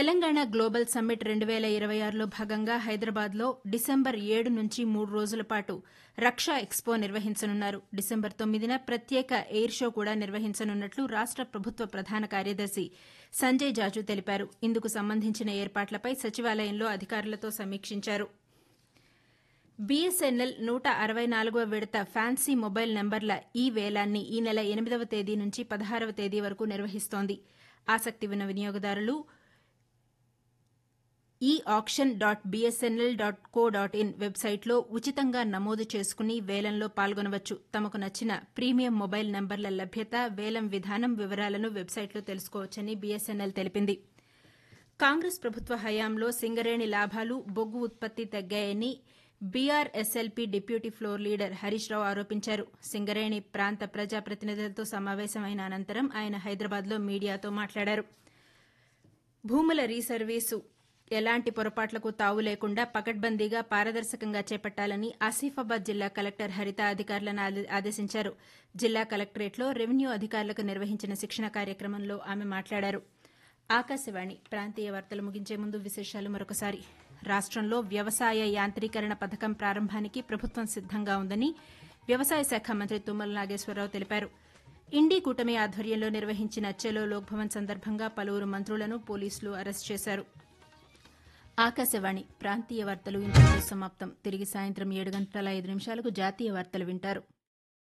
Telangana global summit రెండు వేల ఇరవై ఆరులో భాగంగా హైదరాబాద్లో డిసెంబర్ ఏడు నుంచి మూడు రోజుల పాటు రక్షా ఎక్స్పో నిర్వహించనున్నారు డిసెంబర్ తొమ్మిదిన ప్రత్యేక ఎయిర్ షో కూడా నిర్వహించనున్నట్లు రాష్ట ప్రభుత్వ ప్రధాన కార్యదర్శి సంజయ్ జాజు తెలిపారు ఇందుకు సంబంధించిన ఏర్పాట్లపై సచివాలయంలో అధికారులతో సమీక్షించారు బీఎస్ఎన్ఎల్ నూట అరవై నాలుగవ విడత ఫ్యాన్సీ మొబైల్ నంబర్ల ఈ వేలాన్ని ఈ నెల ఎనిమిదవ తేదీ నుంచి పదహారవ తేదీ వరకు నిర్వహిస్తోంది ఆసక్తి ఉన్న వినియోగదారులు ఈ auction dot BSNL dot co dot in వెబ్సైట్లో ఉచితంగా నమోదు చేసుకుని వేలంలో పాల్గొనవచ్చు తమకు నచ్చిన ప్రీమియం మొబైల్ నంబర్ల లభ్యత వేలం విధానం వివరాలను వెబ్సైట్లో తెలుసుకోవచ్చని బీఎస్ఎన్ఎల్ తెలిపింది కాంగ్రెస్ ప్రభుత్వ హయాంలో సింగరేణి లాభాలు బొగ్గు ఉత్పత్తి తగ్గాయని BRSLP deputy floor leader Harish Rao ఆరోపించారు సింగరేణి ప్రాంత ప్రజాప్రతినిధులతో సమావేశమైన అనంతరం ఆయన హైదరాబాద్లో మీడియాతో మాట్లాడారు భూముల రీసర్వీసు ఎలాంటి పొరపాట్లకు తావు లేకుండా పకడ్బందీగా పారదర్శకంగా చేపట్టాలని ఆసిఫాబాద్ జిల్లా కలెక్టర్ హరిత అధికారులను ఆదేశించారు జిల్లా కలెక్టరేట్లో రెవెన్యూ అధికారులకు నిర్వహించిన శిక్షణ కార్యక్రమంలో ఆమె మాట్లాడారు ఆకాశవాణి ప్రాంతీయ వార్తలు ముగించే ముందు విశేషాలు మరొకసారి రాష్టంలో వ్యవసాయ యాంత్రీకరణ పథకం ప్రారంభానికి ప్రభుత్వం సిద్దంగా ఉందని వ్యవసాయ శాఖ మంత్రి తుమ్మల నాగేశ్వరరావు తెలిపారు ఇండీ కూటమి ఆధ్వర్యంలో నిర్వహించిన చెలో లోక్భవన్ సందర్భంగా పలువురు మంత్రులను పోలీసులు అరెస్ట్ చేశారు ఆకాశవాణి ప్రాంతీయ వార్తలు ఇంతటితో సమాప్తం తిరిగి సాయంత్రం ఏడు గంటల ఐదు నిమిషాలకు జాతీయ వార్తలు వింటారు